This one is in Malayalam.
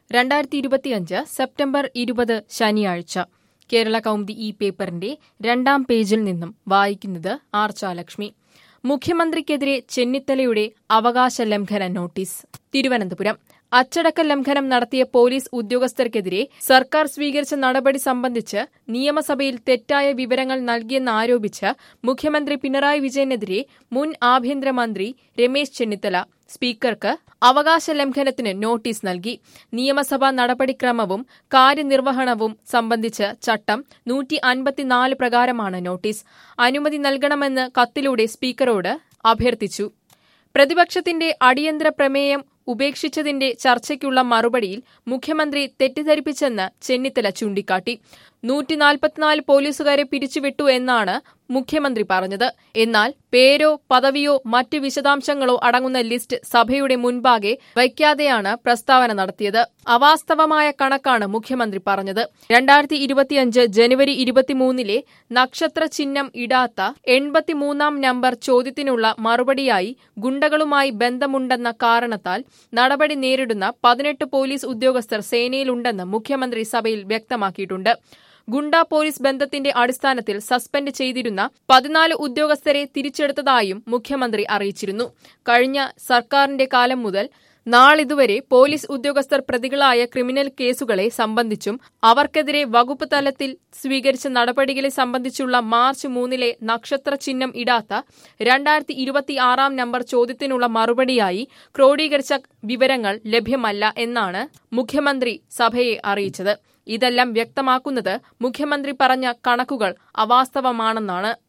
രണ്ടായിരത്തി ഇരുപത്തിയഞ്ച് സെപ്റ്റംബർ ഇരുപത് ശനിയാഴ്ച കേരള കൗമുദി ഈ പേപ്പറിന്റെ രണ്ടാം പേജിൽ നിന്നും വായിക്കുന്നത് ആർച്ചാലക്ഷ്മി മുഖ്യമന്ത്രിക്കെതിരെ ചെന്നിത്തലയുടെ അവകാശ ലംഘന നോട്ടീസ് തിരുവനന്തപുരം അച്ചടക്ക ലംഘനം നടത്തിയ പോലീസ് ഉദ്യോഗസ്ഥർക്കെതിരെ സർക്കാർ സ്വീകരിച്ച നടപടി സംബന്ധിച്ച് നിയമസഭയിൽ തെറ്റായ വിവരങ്ങൾ നൽകിയെന്നാരോപിച്ച് മുഖ്യമന്ത്രി പിണറായി വിജയനെതിരെ മുൻ ആഭ്യന്തരമന്ത്രി രമേശ് ചെന്നിത്തല സ്പീക്കർക്ക് അവകാശ ലംഘനത്തിന് നോട്ടീസ് നൽകി നിയമസഭാ നടപടിക്രമവും കാര്യനിർവഹണവും സംബന്ധിച്ച് ചട്ടം നൂറ്റി അൻപത്തിനാല് പ്രകാരമാണ് നോട്ടീസ് അനുമതി നൽകണമെന്ന് കത്തിലൂടെ സ്പീക്കറോട് അഭ്യർത്ഥിച്ചു പ്രതിപക്ഷത്തിന്റെ അടിയന്തര പ്രമേയം ഉപേക്ഷിച്ചതിന്റെ ചർച്ചയ്ക്കുള്ള മറുപടിയിൽ മുഖ്യമന്ത്രി തെറ്റിദ്ധരിപ്പിച്ചെന്ന് ചെന്നിത്തല ചൂണ്ടിക്കാട്ടി നൂറ്റിനാൽപ്പത്തിനാല് പോലീസുകാരെ പിരിച്ചുവിട്ടു എന്നാണ് മുഖ്യമന്ത്രി പറഞ്ഞത് എന്നാൽ പേരോ പദവിയോ മറ്റ് വിശദാംശങ്ങളോ അടങ്ങുന്ന ലിസ്റ്റ് സഭയുടെ മുൻപാകെ വയ്ക്കാതെയാണ് പ്രസ്താവന നടത്തിയത് അവാസ്തവമായ കണക്കാണ് മുഖ്യമന്ത്രി പറഞ്ഞത് രണ്ടായിരത്തി ഇരുപത്തിയഞ്ച് ജനുവരി ഇരുപത്തിമൂന്നിലെ നക്ഷത്ര ചിഹ്നം ഇടാത്ത എൺപത്തിമൂന്നാം നമ്പർ ചോദ്യത്തിനുള്ള മറുപടിയായി ഗുണ്ടകളുമായി ബന്ധമുണ്ടെന്ന കാരണത്താൽ നടപടി നേരിടുന്ന പതിനെട്ട് പോലീസ് ഉദ്യോഗസ്ഥർ സേനയിലുണ്ടെന്ന് മുഖ്യമന്ത്രി സഭയിൽ വ്യക്തമാക്കിയിട്ടുണ്ട് ഗുണ്ട പോലീസ് ബന്ധത്തിന്റെ അടിസ്ഥാനത്തിൽ സസ്പെൻഡ് ചെയ്തിരുന്ന പതിനാല് ഉദ്യോഗസ്ഥരെ തിരിച്ചെടുത്തതായും മുഖ്യമന്ത്രി അറിയിച്ചിരുന്നു കഴിഞ്ഞ സർക്കാരിന്റെ കാലം മുതൽ നാളിതുവരെ പോലീസ് ഉദ്യോഗസ്ഥർ പ്രതികളായ ക്രിമിനൽ കേസുകളെ സംബന്ധിച്ചും അവർക്കെതിരെ വകുപ്പ് തലത്തിൽ സ്വീകരിച്ച നടപടികളെ സംബന്ധിച്ചുള്ള മാർച്ച് മൂന്നിലെ നക്ഷത്ര ചിഹ്നം ഇടാത്ത രണ്ടായിരത്തി ഇരുപത്തിയാറാം നമ്പർ ചോദ്യത്തിനുള്ള മറുപടിയായി ക്രോഡീകരിച്ച വിവരങ്ങൾ ലഭ്യമല്ല എന്നാണ് മുഖ്യമന്ത്രി സഭയെ അറിയിച്ചത് ഇതെല്ലാം വ്യക്തമാക്കുന്നത് മുഖ്യമന്ത്രി പറഞ്ഞ കണക്കുകൾ അവാസ്തവമാണെന്നാണ്